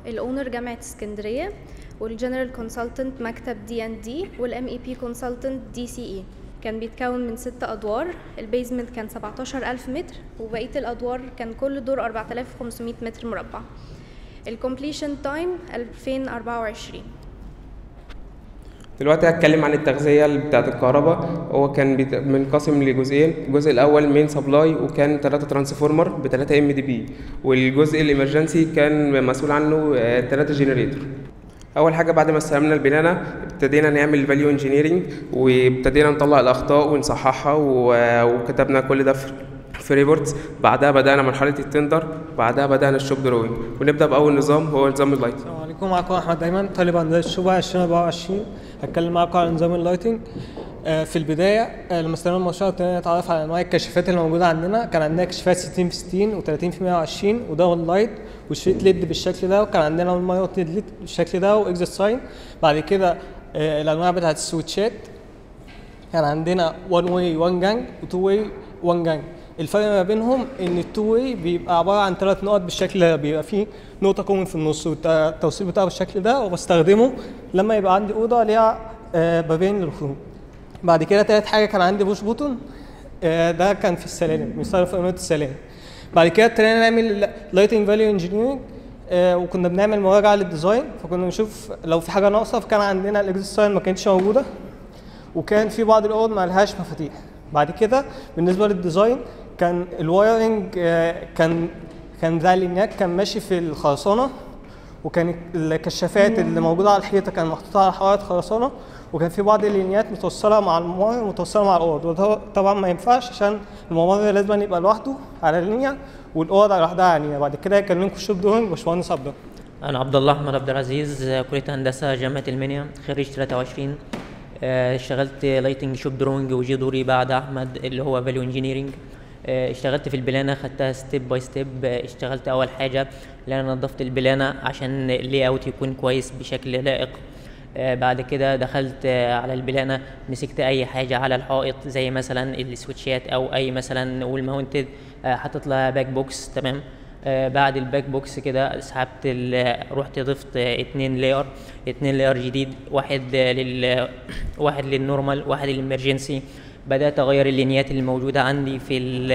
الاونر جامعه اسكندريه والجنرال كونسلتنت مكتب دي ان دي والام اي بي كونسلتنت دي سي اي كان بيتكون من ست ادوار البيزمنت كان 17000 متر وبقيه الادوار كان كل دور 4500 متر مربع الكومبليشن تايم 2024 دلوقتي هتكلم عن التغذية بتاعة الكهرباء هو كان بيت- منقسم لجزئين الجزء الأول مين سبلاي وكان 3 ترانسفورمر ب 3 ام دي بي والجزء الإمرجنسي كان مسؤول عنه 3 جنريتور أول حاجة بعد ما استلمنا البنانة ابتدينا نعمل فاليو انجينيرنج وابتدينا نطلع الأخطاء ونصححها و- وكتبنا كل ده في في ريبورتس بعدها بدأنا مرحلة التندر بعدها بدأنا الشوب دروينج ونبدأ بأول نظام هو نظام اللايت السلام عليكم معكم احمد ايمن طالب هندسه شبه 2024 هتكلم معاكم عن نظام اللايتنج آه، في البدايه آه، لما استلمنا المشروع ابتدينا نتعرف على انواع الكشافات اللي موجوده عندنا كان عندنا كشافات 60 في 60 و30 في 120 وده هو اللايت وشريط ليد بالشكل ده وكان عندنا اول مره ليد بالشكل ده واكزيت ساين بعد كده آه، الانواع بتاعت السويتشات كان عندنا 1 واي 1 جانج و 2 واي 1 جانج الفرق ما بينهم ان التو واي بيبقى عباره عن ثلاث نقط بالشكل ده بيبقى فيه نقطه كومن في النص والتوصيل بتاعه بالشكل ده وبستخدمه لما يبقى عندي اوضه ليها آه، بابين للخروج بعد كده تالت حاجه كان عندي بوش بوتون آه، ده كان في السلالم بيستخدم في انواع السلالم بعد كده ابتدينا نعمل لايتنج فاليو انجينيرنج وكنا بنعمل مراجعه للديزاين فكنا بنشوف لو في حاجه ناقصه فكان عندنا الاكزيت ساين ما كانتش موجوده وكان في بعض الاوض ما لهاش مفاتيح بعد كده بالنسبه للديزاين كان الوايرنج آه، كان كان ذا لينيات كان ماشي في الخرسانه وكان الكشافات اللي موجوده على الحيطه كان محطوطه على حوائط خرسانه وكان في بعض اللينيات متوصله مع الممر ومتوصله مع الاوض وده طبعا ما ينفعش عشان الممر لازم يبقى لوحده على لينيا والاوض لوحدها على لينيا بعد كده يكلمكم الشوب دورنج باشمهندس عبد الله أنا عبد الله أحمد عبد العزيز آه، كلية هندسة جامعة المنيا خريج 23 آه، اشتغلت لايتنج شوب درونج وجي دوري بعد أحمد اللي هو فاليو انجينيرنج اشتغلت في البلانة خدتها ستيب باي ستيب اشتغلت أول حاجة اللي أنا نظفت البلانة عشان اللي اوت يكون كويس بشكل لائق آه، بعد كده دخلت آه، على البلانة مسكت أي حاجة على الحائط زي مثلا السويتشات أو أي مثلا والماونتد حطيت لها باك بوكس تمام آه، بعد الباك بوكس كده سحبت ال- رحت ضفت آه، اتنين لاير اتنين لاير جديد واحد آه، لل واحد للنورمال واحد للامرجنسي بدات اغير اللينيات اللي موجوده عندي في ال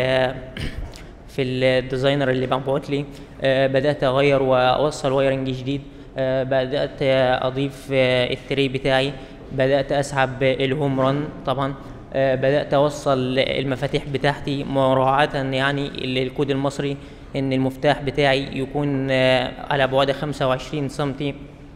في الديزاينر اللي مبعوت لي آه، بدات اغير واوصل وايرنج جديد آه، بدات آه، اضيف آه، التري بتاعي بدات اسحب الهوم ران طبعا آه، بدات اوصل المفاتيح بتاعتي مراعاه يعني للكود المصري ان المفتاح بتاعي يكون آه، على بعد 25 سنتي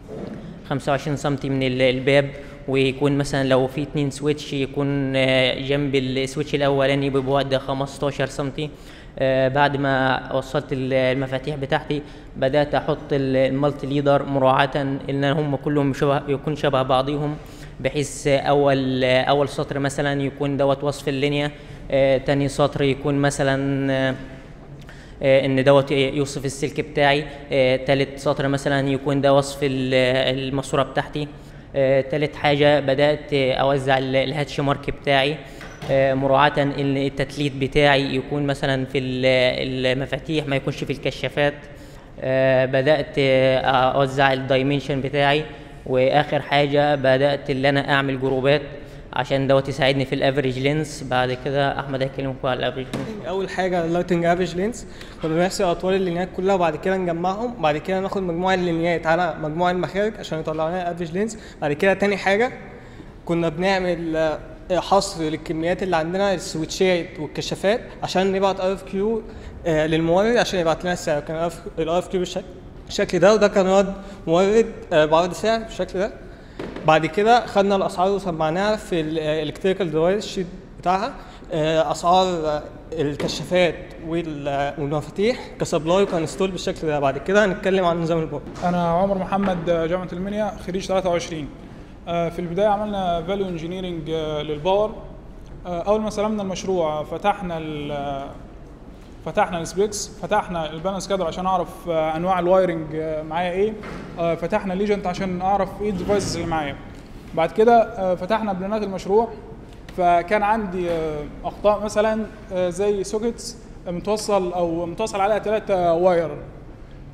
25 سنتي من ال- الباب ويكون مثلا لو في اتنين سويتش يكون آه، جنب السويتش الاولاني ببعد 15 سنتي آه، بعد ما وصلت ال- المفاتيح بتاعتي بدات احط ال- المالتي ليدر مراعاه ان هم كلهم شبه يكون شبه بعضهم بحيث اول اول سطر مثلا يكون دوت وصف اللينيا آه، تاني سطر يكون مثلا آه، آه، ان دوت يوصف السلك بتاعي آه، تالت سطر مثلا يكون ده وصف ال- الماسوره بتاعتي آه، تالت حاجه بدات آه، اوزع ال- الهاتش مارك بتاعي آه، مراعاة ان التتليت بتاعي يكون مثلا في ال- المفاتيح ما يكونش في الكشافات آه، بدات آه، اوزع الدايمنشن بتاعي واخر حاجه بدات اللي انا اعمل جروبات عشان دوت يساعدني في الافريج لينس بعد كده احمد هيكلمكم على الافريج لينس اول حاجه اللايتنج افريج لينس كنا بنحسب اطوال اللينيات كلها وبعد كده نجمعهم بعد كده ناخد مجموع اللينيات على مجموع المخارج عشان يطلع لنا الافريج لينس بعد كده تاني حاجه كنا بنعمل آه، حصر للكميات اللي عندنا السويتشات والكشافات عشان نبعت ار اف كيو للمورد عشان يبعت لنا السعر كان الار اف كيو بالشكل ده وده كان رد مورد آه، بعرض سعر بالشكل ده بعد كده خدنا الاسعار وسمعناها في الالكتريكال ديفايس شيت بتاعها آه، اسعار آه، الكشافات وال- والمفاتيح كسبلاي وكانستول بالشكل ده بعد كده هنتكلم عن نظام البورد انا عمر محمد آه، جامعه المنيا خريج 23 آه، في البدايه عملنا فاليو انجينيرنج للباور آه، اول ما سلمنا المشروع فتحنا ال- آه، فتحنا السبيكس فتحنا البالانس كادر عشان اعرف آه، انواع الوايرنج آه، معايا ايه آه، فتحنا ليجنت عشان اعرف ايه الديفايسز اللي معايا بعد كده آه، فتحنا بلانات المشروع فكان عندي آه، اخطاء مثلا آه، زي سوكيتس متوصل او متوصل عليها ثلاثة واير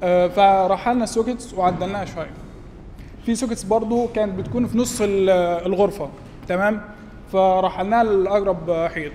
آه، فرحلنا السوكيتس وعدلناها شويه في سوكيتس برضو كانت بتكون في نص ال- الغرفه تمام فرحلناها لاقرب حيط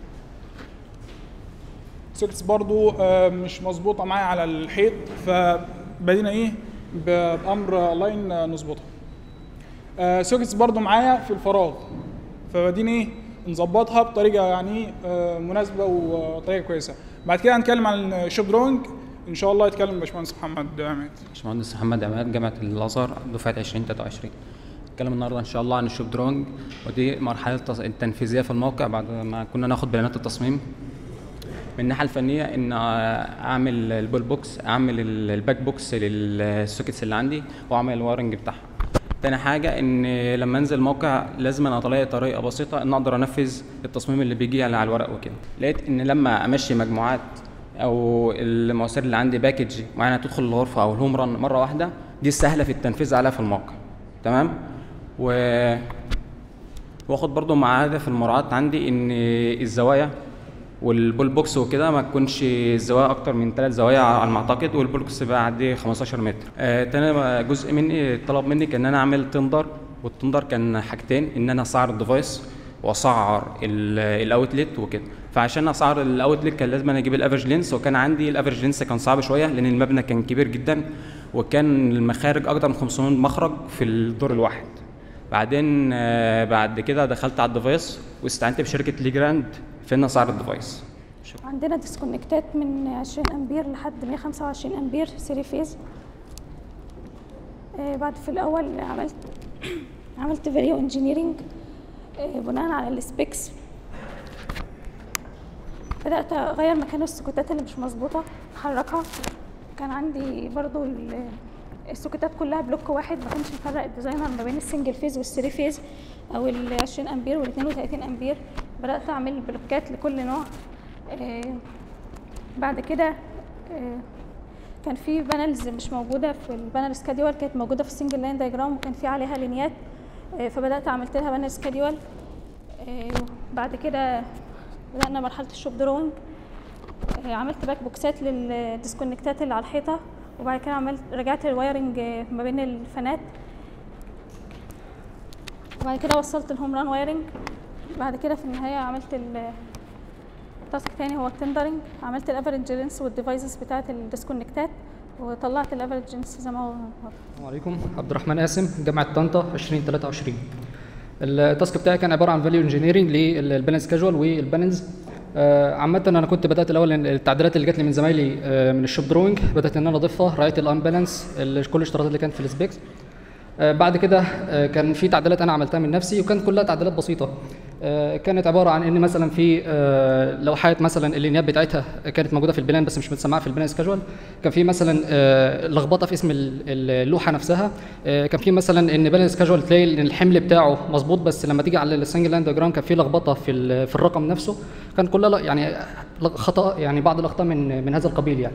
سوكيتس برضو آه، مش مظبوطه معايا على الحيط فبدينا ايه بامر لاين آه، نظبطها آه، سوكيتس برضو معايا في الفراغ فبدينا ايه نظبطها بطريقه يعني آه، مناسبه وطريقه كويسه بعد كده هنتكلم عن الشوب دروينج ان شاء الله يتكلم باشمهندس محمد عماد باشمهندس محمد عماد جامعة الأزهر دفعة 2023 نتكلم النهارده إن شاء الله عن الشوب دروينج ودي مرحلة التص- التنفيذية في الموقع بعد ما كنا ناخد بيانات التصميم من الناحية الفنية إن أعمل البول بوكس أعمل ال- الباك بوكس للسوكيتس اللي عندي وأعمل الوايرنج بتاعها تاني حاجة إن لما أنزل الموقع لازم أنا ألاقي طريقة بسيطة إن أقدر أنفذ التصميم اللي بيجي على الورق وكده لقيت إن لما أمشي مجموعات او المؤثر اللي عندي باكج معينه تدخل الغرفه او الهوم ران مره واحده دي السهله في التنفيذ عليها في الموقع تمام و واخد برضو مع هدف المراعاة عندي ان الزوايا والبول بوكس وكده ما تكونش الزوايا اكتر من ثلاث زوايا على ما اعتقد والبول بوكس بقى عندي 15 متر آه تاني جزء مني طلب مني كان انا اعمل تندر والتندر كان حاجتين ان انا اسعر الديفايس واسعر الاوتلت وكده فعشان اسعر الاوتلت كان لازم أنا اجيب الافرج لينس وكان عندي الافرج لينس كان صعب شويه لان المبنى كان كبير جدا وكان المخارج اكتر من 500 مخرج في الدور الواحد بعدين آه، بعد كده دخلت على الديفايس واستعنت بشركه ليجراند في ان اسعر الديفايس شكرا عندنا ديسكونكتات من 20 امبير لحد 125 امبير سيري فيز آه، بعد في الاول عملت عملت فاليو انجينيرنج بناء على السبيكس بدات اغير مكان السكوتات اللي مش مظبوطه احركها كان عندي برضو ال- السكوتات كلها بلوك واحد ما كانش مفرق الديزاينر ما بين السنجل فيز والثري فيز او ال 20 امبير وال 32 امبير بدات اعمل بلوكات لكل نوع آه، بعد كده آه، كان في بانلز مش موجوده في البانل سكادول كانت موجوده في السنجل لاين دايجرام وكان في عليها لينيات آه، فبدات عملت لها بانل سكادول بعد كده بدانا مرحله الشوب دروينج آه، عملت باك بوكسات للديسكونكتات اللي على الحيطه وبعد كده عملت رجعت الوايرنج آه، ما بين الفانات وبعد كده وصلت الهوم ران وايرنج بعد كده في النهايه عملت ال تاسك تاني هو التندرنج عملت الافرج لينس والديفايسز بتاعه الديسكونكتات وطلعت الافرج لينس زي ما هو السلام عليكم عبد الرحمن قاسم جامعه طنطا 2023 التاسك بتاعي كان عباره عن فاليو انجينيرنج للبالانس كاجوال والبالانس آه، عامة أنا كنت بدأت الأول إن التعديلات اللي جات لي من زمايلي آه، من الشوب دروينج بدأت إن أنا أضيفها رعاية الأنبالانس ال- كل الاشتراطات اللي كانت في السبيكس آه، بعد كده آه، كان في تعديلات انا عملتها من نفسي وكانت كلها تعديلات بسيطه آه، كانت عباره عن ان مثلا في آه، لوحات مثلا اللينيات بتاعتها كانت موجوده في البلان بس مش متسمعه في البلان سكاجوال كان في مثلا آه، لخبطه في اسم ال- اللوحه نفسها آه، كان في مثلا ان بالانس كاجوال تلاقي ان الحمل بتاعه مظبوط بس لما تيجي على السنجل لاين دياجرام كان في لخبطه في ال- في الرقم نفسه كان كلها لا- يعني خطا يعني بعض الاخطاء من من هذا القبيل يعني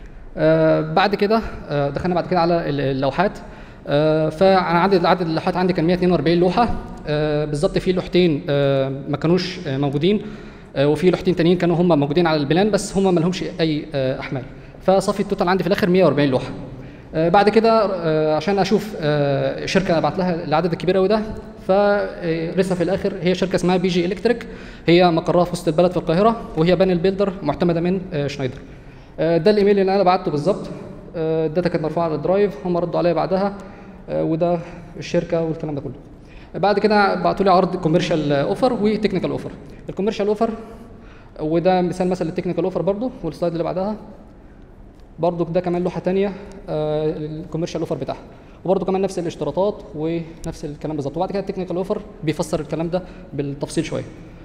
آه، بعد كده آه، دخلنا بعد كده على ال- اللوحات آه، فانا عدد عدد اللوحات عندي كان 142 لوحه آه، بالظبط في لوحتين آه، ما كانوش آه، موجودين آه، وفي لوحتين تانيين كانوا هم موجودين على البلان بس هم ما لهمش اي آه، احمال فصافي التوتال عندي في الاخر 140 لوحه آه، بعد كده آه، عشان اشوف آه، شركه ابعت لها العدد الكبير قوي ده فرسها في الاخر هي شركه اسمها بي جي الكتريك هي مقرها في وسط البلد في القاهره وهي بانل بيلدر معتمده من آه، شنايدر آه، ده الايميل اللي انا بعته بالظبط آه، الداتا كانت مرفوعه على الدرايف هم ردوا عليا بعدها آه، وده الشركه والكلام ده كله بعد كده بعتوا لي عرض كوميرشال اوفر وتكنيكال اوفر الكوميرشال اوفر وده مثال مثلا للتكنيكال اوفر برضو والسلايد اللي بعدها برضو ده كمان لوحه تانية آه، الكوميرشال اوفر بتاعها وبرضو كمان نفس الاشتراطات ونفس الكلام بالظبط وبعد كده التكنيكال اوفر بيفسر الكلام ده بالتفصيل شويه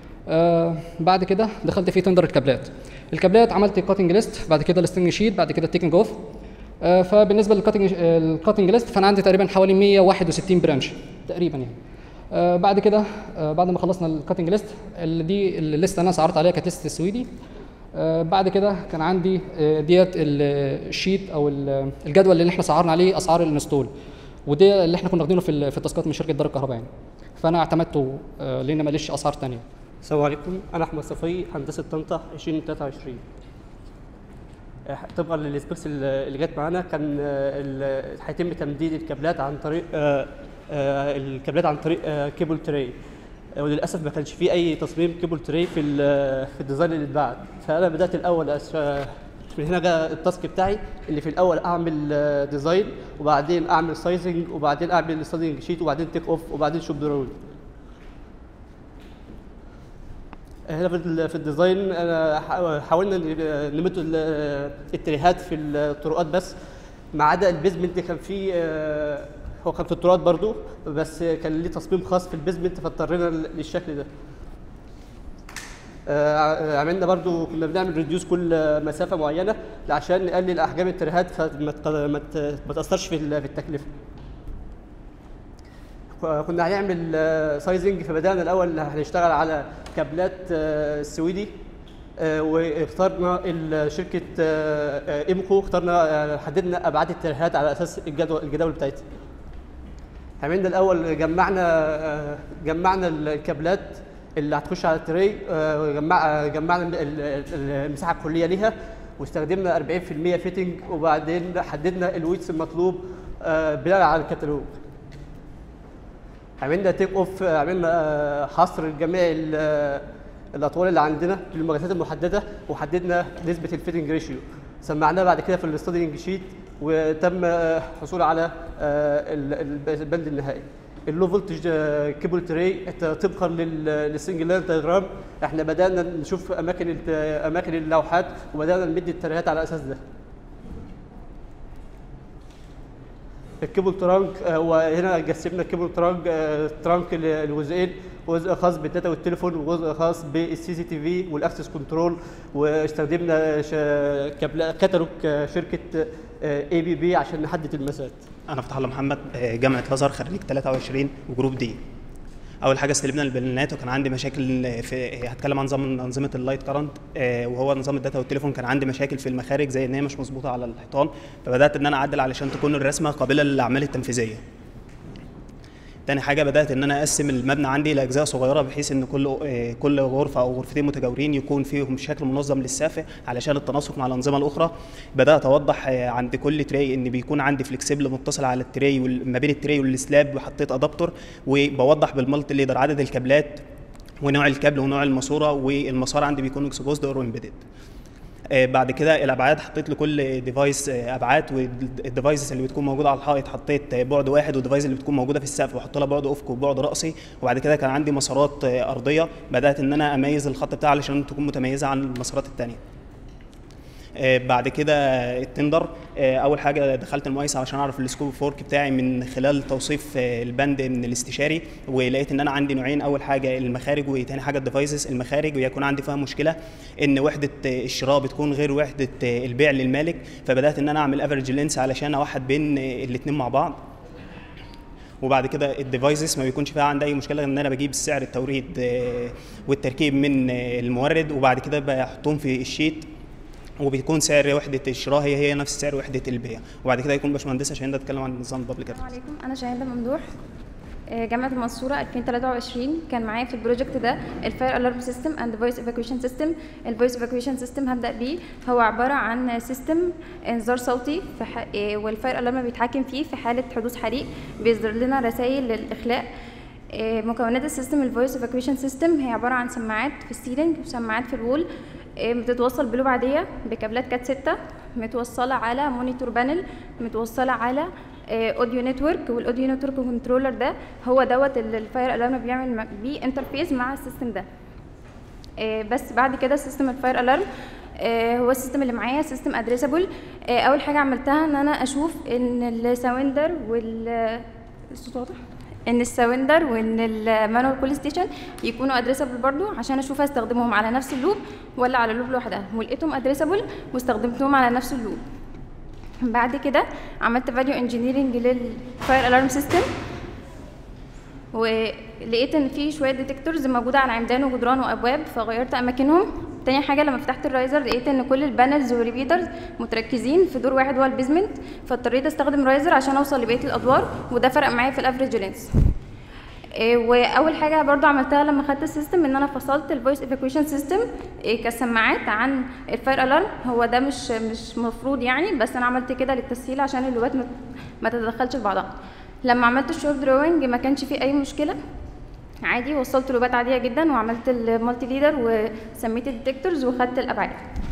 آه بعد كده دخلت في تندر الكابلات الكابلات عملت كاتنج ليست بعد كده الستنج شيت بعد كده التيكنج اوف آه فبالنسبه للكاتنج الكاتنج ليست فانا عندي تقريبا حوالي 161 برانش تقريبا يعني آه بعد كده آه بعد ما خلصنا الكاتنج ليست اللي دي الليست انا سعرت عليها كانت ليست السويدي آه بعد كده كان عندي آه ديت ال- الشيت او ال- الجدول اللي احنا سعرنا عليه اسعار الانستول ودي اللي احنا كنا واخدينه في ال- في التاسكات من شركه دار الكهرباء يعني فانا اعتمدته آه لان ماليش اسعار ثانيه السلام عليكم انا احمد صفي هندسه طنطا 2023 آه، طبقا للسبيكس اللي اللي جت معانا كان آه، ال- هيتم تمديد الكابلات عن طريق آه، آه، الكابلات عن طريق آه، كيبل تري آه، وللاسف ما كانش فيه اي تصميم كيبل تري في ال- في الديزاين اللي اتبعت فانا بدات الاول أس- آه، من هنا جاء التاسك بتاعي اللي في الاول اعمل آه، ديزاين وبعدين اعمل سايزنج وبعدين اعمل ستادنج شيت وبعدين تيك اوف وبعدين شوب دروينج هنا في ال- في الديزاين انا حا- حاولنا ن- نمد ال- التريهات في الطرقات بس ما عدا البيزمنت كان فيه آه، هو كان في الطرقات برضو بس كان ليه تصميم خاص في البيزمنت فاضطرينا للشكل ده آه، عملنا برضو كنا بنعمل ريديوس كل مسافه معينه عشان نقلل احجام التريهات فما تق- ما ت- ما تاثرش في ال- في التكلفه كنا هنعمل سايزنج فبدانا الاول هنشتغل على كابلات آه، سويدي آه، واخترنا ال- شركه آه، آه، ايمكو اخترنا آه، حددنا ابعاد الترهات على اساس الجدول الجداول بتاعتها عملنا الاول جمعنا آه، جمعنا الكابلات اللي هتخش على التري آه، جمع آه، جمعنا ال- ال- المساحه الكليه ليها واستخدمنا 40% فيتنج وبعدين حددنا الويتس المطلوب آه، بناء على الكتالوج عملنا تيك اوف عملنا آه، حصر لجميع ال- آه، الاطوال اللي عندنا للمقاسات المحدده وحددنا نسبه الفيتنج ريشيو سمعناه بعد كده في الاستادينج شيت وتم آه، الحصول على آه، ال- ال- البند النهائي اللو فولتج كيبل تري طبقا لل- للسنجل لاين دايجرام احنا بدانا نشوف اماكن الت- اماكن اللوحات وبدانا نمد التريهات على اساس ده الكيبل ترانك آه، هو هنا قسمنا الكيبل ترانك آه، ترانك ل- لجزئين جزء خاص بالداتا والتليفون وجزء خاص بالسي سي تي في والاكسس كنترول واستخدمنا ش- كابل- كتالوج آه، شركه اي بي بي عشان نحدد المسافات انا فتح الله محمد آه، جامعه الازهر خريج 23 وجروب دي اول حاجه استلمنا البيانات وكان عندي مشاكل في هتكلم عن نظام انظمه اللايت كارنت وهو نظام الداتا والتليفون كان عندي مشاكل في المخارج زي ان هي مش مظبوطه على الحيطان فبدات ان انا اعدل علشان تكون الرسمه قابله للاعمال التنفيذيه تاني حاجه بدات ان انا اقسم المبنى عندي لاجزاء صغيره بحيث ان كل آه، كل غرفه او غرفتين متجاورين يكون فيهم شكل منظم للسقف علشان التناسق مع الانظمه الاخرى بدات اوضح آه، عند كل تري ان بيكون عندي فليكسيبل متصل على التري وال- ما بين التري والسلاب وحطيت ادابتور وبوضح بالمالتي ليدر عدد الكابلات ونوع الكابل ونوع الماسوره والمسار عندي بيكون اكسبوزد اور امبيدد آه، بعد كده الابعاد حطيت لكل ديفايس آه، ابعاد والديفايسز اللي بتكون موجوده على الحائط حطيت آه، بعد واحد والديفايس اللي بتكون موجوده في السقف بحط لها بعد افقي وبعد راسي وبعد كده كان عندي مسارات آه، ارضيه بدات ان انا اميز الخط بتاعها علشان تكون متميزه عن المسارات الثانيه آه، بعد كده التندر آه، اول حاجه دخلت المقايسه علشان اعرف السكوب فورك بتاعي من خلال توصيف آه، البند من الاستشاري ولقيت ان انا عندي نوعين اول حاجه المخارج وتاني حاجه الديفايسز المخارج ويكون عندي فيها مشكله ان وحده آه، الشراء بتكون غير وحده آه، البيع للمالك فبدات ان انا اعمل افريج لينس علشان اوحد بين الاثنين مع بعض وبعد كده الديفايسز ما بيكونش فيها عندي اي مشكله ان انا بجيب سعر التوريد آه، والتركيب من آه، المورد وبعد كده بحطهم في الشيت وبيكون سعر وحده الشراء هي هي نفس سعر وحده البيع وبعد كده يكون باشمهندسه شاهين تتكلم عن نظام البابليك السلام عليكم انا شاهده ممدوح آه، جامعه المنصوره 2023 كان معايا في البروجكت ده الفاير الارم سيستم اند فويس ايفاكويشن سيستم الفويس ايفاكويشن سيستم هبدا بيه هو عباره عن سيستم انذار صوتي في ح... آه، والفاير الارم بيتحكم فيه في حاله حدوث حريق بيصدر لنا رسائل للاخلاء آه، مكونات السيستم الفويس ايفاكويشن سيستم هي عباره عن سماعات في السيلينج وسماعات في الوول آه، بتتوصل بلوب عاديه بكابلات كات 6 متوصله على مونيتور بانل متوصله على اوديو نتورك والاوديو نتورك كنترولر ده هو دوت اللي الفاير الارم بيعمل م- بيه انترفيس مع السيستم ده آه، بس بعد كده سيستم الفاير الارم آه، هو السيستم اللي معايا سيستم ادريسابل اول حاجه عملتها ان انا اشوف ان الساوندر وال الصوت واضح ان الساوندر وان المانوال كول ستيشن يكونوا ادريسابل برضو عشان اشوف استخدمهم على نفس اللوب ولا على لوب لوحدها ولقيتهم ادريسابل واستخدمتهم على نفس اللوب بعد كده عملت فاليو انجينيرنج للفاير الارم سيستم ولقيت ان في شويه ديتكتورز موجوده على عمدان وجدران وابواب فغيرت اماكنهم تاني حاجه لما فتحت الرايزر لقيت ان كل البانلز والريبيترز متركزين في دور واحد هو البيزمنت فاضطريت استخدم رايزر عشان اوصل لبقيه الادوار وده فرق معايا في الافريج لينس إيه، واول حاجه برضو عملتها لما خدت السيستم ان انا فصلت الفويس ايفاكويشن سيستم كسماعات عن الفاير الارم هو ده مش مش مفروض يعني بس انا عملت كده للتسهيل عشان اللوبات ما- ما تتدخلش في بعضها لما عملت الشوب دروينج ما كانش فيه اي مشكله عادي وصلت لوبات عاديه جدا وعملت المالتي ليدر وسميت الديتكتورز وخدت الابعاد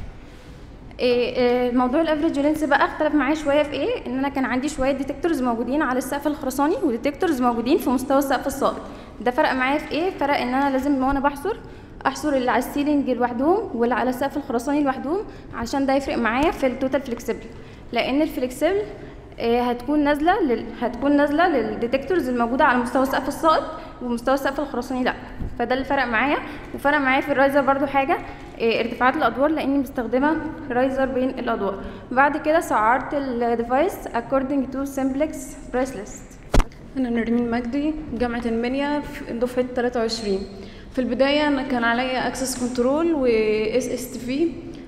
إيه إيه موضوع الافريج لينس بقى اختلف معايا شويه في ايه ان انا كان عندي شويه ديتكتورز موجودين على السقف الخرساني وديتكتورز موجودين في مستوى السقف الساقط ده فرق معايا في ايه فرق ان انا لازم وانا بحصر احصر اللي على السيلينج لوحدهم واللي على السقف الخرساني لوحدهم عشان ده يفرق معايا في التوتال فليكسبل لان الفليكسبل إيه هتكون نازله لل... هتكون نازله للديتكتورز الموجوده على مستوى السقف الساقط ومستوى السقف الخرساني لا فده اللي فرق معايا وفرق معايا في الرايزر برضو حاجه إيه ارتفاعات الادوار لاني مستخدمه رايزر بين الادوار بعد كده سعرت الديفايس according to simplex price list أنا نرمين مجدي جامعة المنيا في دفعة 23 في البداية أنا كان عليا أكسس كنترول و اس اس تي في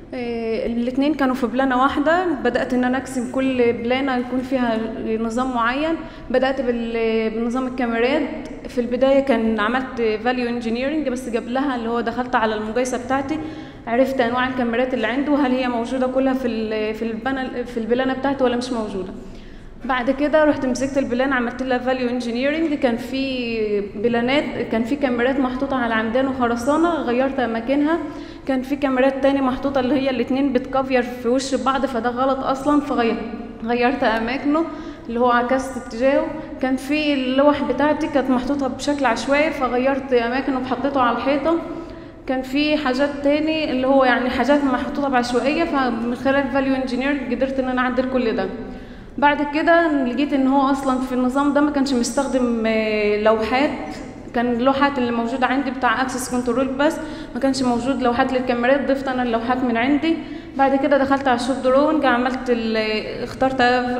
الاثنين كانوا في بلانة واحدة بدأت إن أنا أقسم كل بلانة يكون فيها نظام معين بدأت بال- بنظام الكاميرات في البداية كان عملت فاليو انجينيرنج بس قبلها اللي هو دخلت على المقايسة بتاعتي عرفت أنواع الكاميرات اللي عنده هل هي موجودة كلها في ال- في البانل في البلانة بتاعتي ولا مش موجودة بعد كده رحت مسكت البلان عملت لها فاليو انجينيرنج كان في بلانات كان في كاميرات محطوطه على عمدان وخرسانه غيرت اماكنها كان في كاميرات تاني محطوطه اللي هي الاتنين بتكافير في وش بعض فده غلط اصلا فغيرت اماكنه اللي هو عكست اتجاهه كان في اللوح بتاعتي كانت محطوطه بشكل عشوائي فغيرت اماكنه وحطيته على الحيطه كان في حاجات تاني اللي هو يعني حاجات محطوطه بعشوائيه فمن خلال فاليو انجينير قدرت ان انا اعدل كل ده بعد كده لقيت ان هو اصلا في النظام ده ما كانش مستخدم آه، لوحات كان اللوحات اللي موجوده عندي بتاع اكسس كنترول بس ما كانش موجود لوحات للكاميرات ضفت انا اللوحات من عندي بعد كده دخلت على الشوب درونج عملت ال- اخترت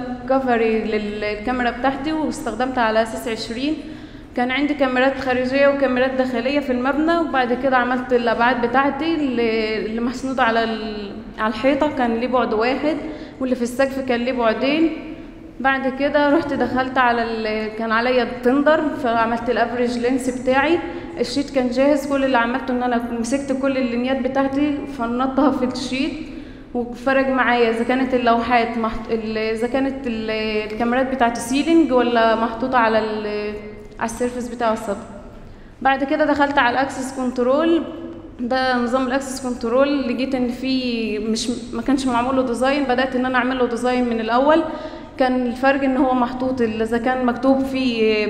كفري للكاميرا بتاعتي واستخدمتها على اساس 20 كان عندي كاميرات خارجيه وكاميرات داخليه في المبنى وبعد كده عملت الابعاد بتاعتي اللي اللي محسنوده على ال- على الحيطه كان ليه بعد واحد واللي في السقف كان ليه بعدين بعد كده رحت دخلت على ال... كان عليا التندر فعملت الافريج لينس بتاعي الشيت كان جاهز كل اللي عملته ان انا مسكت كل اللينيات بتاعتي فنطها في الشيت وفرق معايا اذا كانت اللوحات محط... ال- اذا كانت ال- الكاميرات بتاعت السيلينج ولا محطوطه على ال... على السيرفس بتاع السطح بعد كده دخلت على الاكسس كنترول ده نظام الاكسس كنترول لقيت ان في مش ما كانش معمول له ديزاين بدات ان انا اعمل له ديزاين من الاول كان الفرق ان هو محطوط ال- اذا كان مكتوب فيه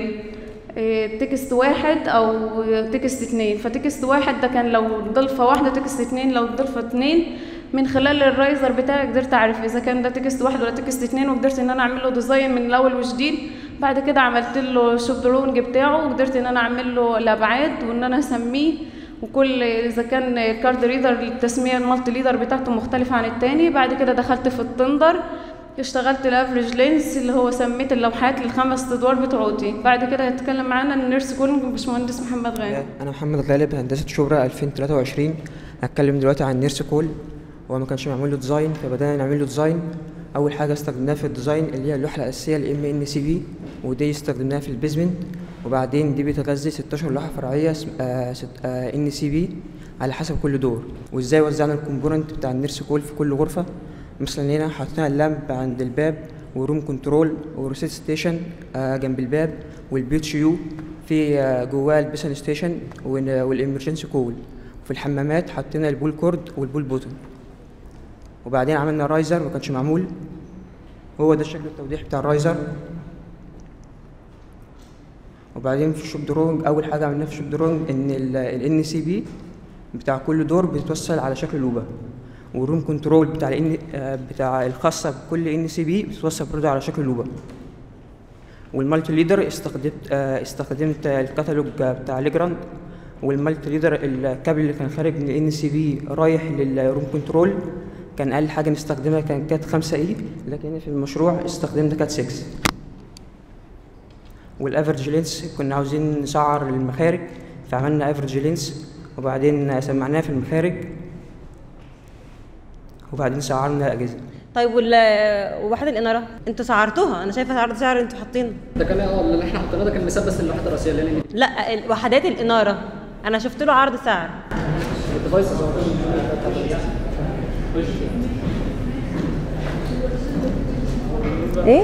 إيه، تكست واحد او تكست اتنين فتكست واحد ده كان لو ضلفه واحده تكست اتنين لو ضلفه اتنين من خلال الرايزر بتاعي قدرت اعرف اذا كان ده تكست واحد ولا تكست اتنين وقدرت ان انا اعمل له ديزاين من الاول وجديد بعد كده عملت له شوب درونج بتاعه وقدرت ان انا اعمل له الابعاد وان انا اسميه وكل اذا كان الكارد ريدر التسميه المالتي ليدر بتاعته مختلفه عن التاني بعد كده دخلت في التندر اشتغلت الافريج لينس اللي هو سميت اللوحات للخمس ادوار بتوعتي بعد كده هيتكلم معانا النيرس كولينج باشمهندس محمد غانم انا محمد غالب هندسه شبرا 2023 هتكلم دلوقتي عن نيرس كول هو ما كانش معمول له ديزاين فبدانا نعمل له ديزاين اول حاجه استخدمناها في الديزاين اللي هي اللوحه الاساسيه الام ان سي بي ودي استخدمناها في البيزمنت وبعدين دي بتغذي 16 لوحه فرعيه ان سي بي على حسب كل دور وازاي وزعنا الكومبوننت بتاع النيرس كول في كل غرفه مثلا هنا حطينا اللامب عند الباب وروم كنترول وريسيت ستيشن آه، جنب الباب والبيوت يو في آه، جواه البيسن ستيشن والامرجنسي كول وفي الحمامات حطينا البول كورد والبول بوتن وبعدين عملنا رايزر ما كانش معمول هو ده الشكل التوضيح بتاع الرايزر وبعدين في الشوب درونج اول حاجه عملناها في الشوب درونج ان الان سي بي بتاع كل دور بيتوصل على شكل لوبه والروم كنترول بتاع الان بتاع الخاصه بكل ان سي بي بتتوصل برضه على شكل لوبه والمالتي ليدر استخدمت آه، استخدمت الكتالوج بتاع ليجراند والمالتي ليدر الكابل اللي كان خارج من الان سي بي رايح للروم كنترول كان اقل حاجه نستخدمها كان كات 5 اي لكن في المشروع استخدمنا كات 6 والافرج لينس كنا عاوزين نسعر المخارج فعملنا افرج لينس وبعدين سمعناها في المخارج وبعدين سعرنا الاجهزه طيب وال ووحدات الاناره انتوا سعرتوها انا شايفه عرض سعر انتوا حاطينه ده كان اه اللي احنا حطيناه ده كان مثبت الوحده الرئيسيه اللي هي لا ال- وحدات الاناره انا شفت له عرض سعر الديفايسز ايه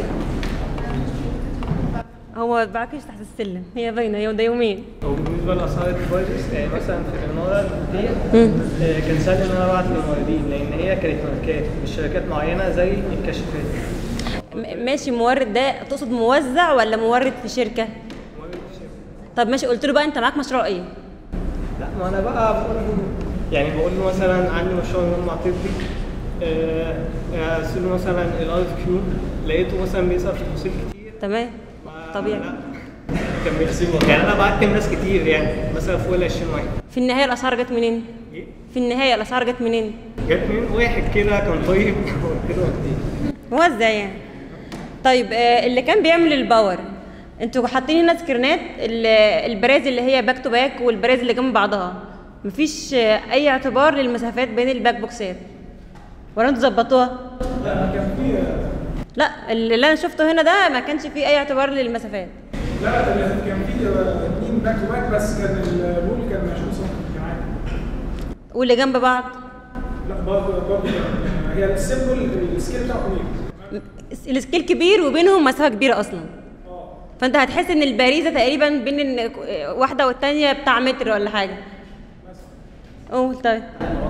هو بعكش تحت السلم هي باينه يوم ده يومين وبالنسبه لاسعار الديفايسز آه، مثلا في الاناره دي آه، كان سهل ان انا ابعت للموردين لان هي كانت ماركات مش شركات معينه زي الكشافات م- ماشي مورد ده تقصد موزع ولا مورد في شركه طب ماشي قلت له بقى انت معاك مشروع ايه لا ما انا بقى بقول له يعني بقول له مثلا عندي مشروع مجمع طبي آه، آه، ارسل له مثلا الار اف كيو لقيته مثلا بيسال في تفاصيل كتير تمام طبيعي كان بيحسبه يعني انا بعت ناس كتير يعني مثلا فوق ال 20 واحد في النهايه الاسعار جت منين في النهايه الاسعار جت منين جت من واحد كده كان طيب كده كتير موزع يعني طيب آه، اللي كان بيعمل الباور انتوا حاطين هنا سكرينات ال- البراز اللي هي باك تو باك والبراز اللي جنب بعضها مفيش آه، اي اعتبار للمسافات بين الباك بوكسات ولا انتوا ظبطوها لا كان في لا اللي انا شفته هنا ده ما كانش فيه اي اعتبار للمسافات لا كان في اتنين باك تو باك بس كان الرول كان 20 سم كمان واللي جنب بعض لا برضه برضه هي السيمبل السكيل بتاعه كبير السكيل كبير وبينهم مسافه كبيره اصلا فانت هتحس ان الباريزه تقريبا بين إن واحده والتانيه بتاع متر ولا حاجه قول طيب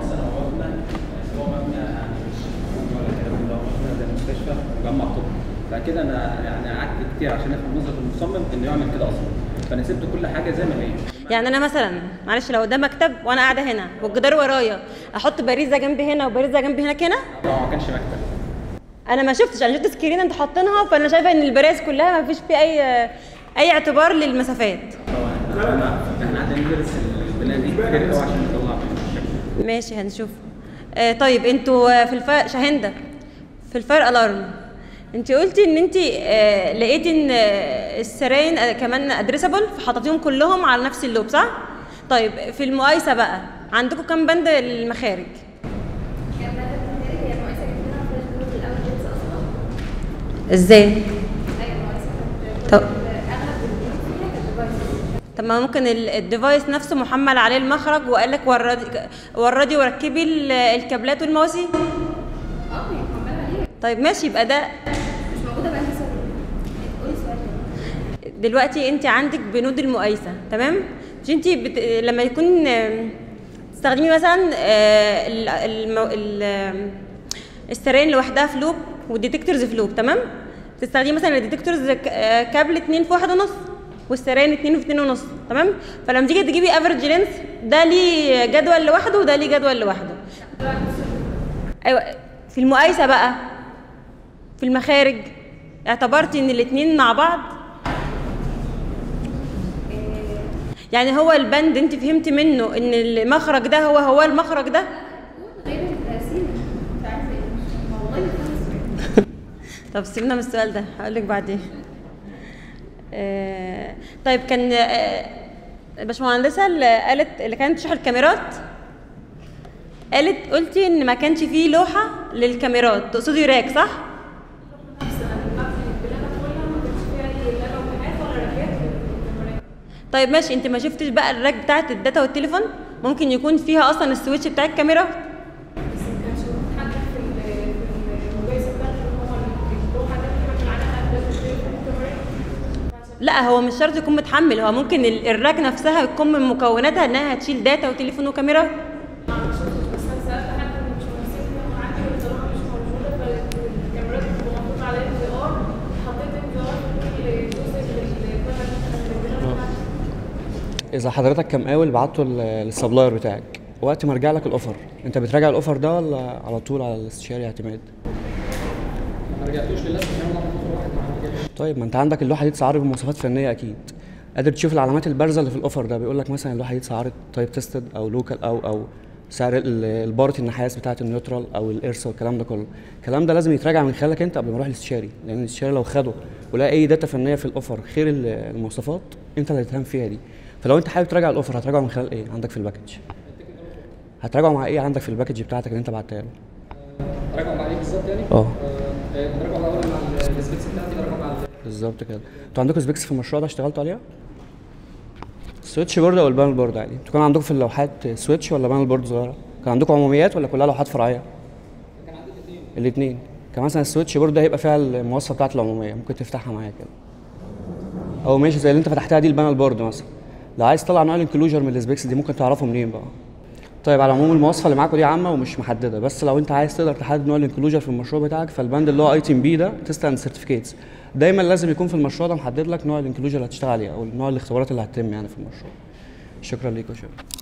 المستشفى مجمع طب فكده انا يعني قعدت كتير عشان افهم نظره المصمم انه يعمل كده اصلا فانا سبت كل حاجه زي ما هي يعني انا مثلا معلش لو ده مكتب وانا قاعده هنا والجدار ورايا احط باريزه جنبي هنا وباريزه جنبي هناك هنا طبعا ما كانش مكتب انا ما شفتش انا شفت سكرين انتوا حاطينها فانا شايفه ان البراز كلها ما فيش فيه اي اي اعتبار للمسافات طبعا احنا قاعدين ندرس البناء دي كتير قوي عشان نطلع ماشي هنشوف آه طيب انتوا في الفا شاهنده في الفاير الارم انت قلتي ان انت آه لقيتي ان آه، السراين آه كمان ادريسبل فحطيتيهم كلهم على نفس اللوب صح طيب في المقايسه بقى عندكم كام بند للمخارج ازاي طب طب ما ممكن ال- الديفايس نفسه محمل عليه المخرج وقال لك وردي وردي وركبي ال- الكابلات والمواسير طيب ماشي يبقى ده مش موجوده بقى لسه قولي سؤال تاني. دلوقتي انت عندك بنود المقايسه تمام مش انت بت... لما يكون آم، تستخدمي مثلا آه، ال- المو... ال... آم، السراين لوحدها في لوب والديتكتورز في لوب تمام تستخدمي مثلا الديتكتورز ك- آه، كابل 2 في واحد ونص والسراين 2 في 2 ونص تمام فلما تيجي تجيبي افريج لينس ده ليه جدول لوحده وده ليه جدول لوحده ايوه في المقايسه بقى في المخارج اعتبرتي ان الاتنين مع بعض يعني هو البند انت فهمتي منه ان المخرج ده هو هو المخرج ده غير التقسيم مش عارفه ايه والله خمس سؤال. طب سيبنا من السؤال ده هقول لك بعدين آه طيب كان آه الباشمهندسه اللي قالت اللي كانت تشرح الكاميرات قالت قلتي ان ما كانش فيه لوحه للكاميرات تقصدي راك صح طيب ماشي انت ما شفتش بقى الراك بتاعت الداتا والتليفون ممكن يكون فيها اصلا السويتش بتاع الكاميرا لا هو مش شرط يكون متحمل هو ممكن ال- الراك نفسها تكون من مكوناتها انها هتشيل داتا وتليفون وكاميرا اذا حضرتك كمقاول بعته لل- للسبلاير بتاعك وقت ما رجع لك الاوفر انت بتراجع الاوفر ده ولا على طول على الاستشاري اعتماد ما رجعتوش للاسف يعني مرة واحد ما رجعش طيب ما انت عندك اللوحه دي اتسعرت بمواصفات فنيه اكيد قادر تشوف العلامات البارزه اللي في الاوفر ده بيقول لك مثلا اللوحه دي اتسعرت تايب تيستد او لوكال او او سعر ال- البارة النحاس بتاعه النيوترال او الارث والكلام ده كله الكلام ده لازم يتراجع من خلالك انت قبل ما يروح للاستشاري لان الاستشاري لو خده ولقى اي داتا فنيه في الاوفر غير ال- المواصفات انت اللي هتتهم فيها دي فلو انت حابب تراجع الاوفر هتراجعه من خلال ايه عندك في الباكج هتراجعه مع ايه عندك في الباكج بتاعتك اللي انت بعتها له بالظبط يعني اه ده رقم الاول مع السبيكس بتاعتي ده رقم مع بالظبط كده انتوا عندكم سبيكس في المشروع ده اشتغلتوا عليها؟ السويتش بورد او البانل بورد عادي انتوا كان عندكم في اللوحات سويتش ولا بانل بورد صغيره؟ كان عندكم عموميات ولا كلها لوحات فرعيه؟ كان عندي الاثنين الاثنين كان مثلا السويتش بورد ده هيبقى فيها المواصفه بتاعت العموميه ممكن تفتحها معايا كده او ماشي زي اللي انت فتحتها دي البانل بورد مثلا لو عايز تطلع نوع الانكلوجر من السبيكس دي ممكن تعرفه منين بقى طيب على العموم المواصفه اللي معاكم دي عامه ومش محدده بس لو انت عايز تقدر تحدد نوع الانكلوجر في المشروع بتاعك فالباند اللي هو اي تي ام بي ده تيست اند سيرتيفيكيتس دايما لازم يكون في المشروع ده محدد لك نوع الانكلوجر اللي هتشتغل عليه او نوع الاختبارات اللي هتتم يعني في المشروع شكرا ليكم شكرا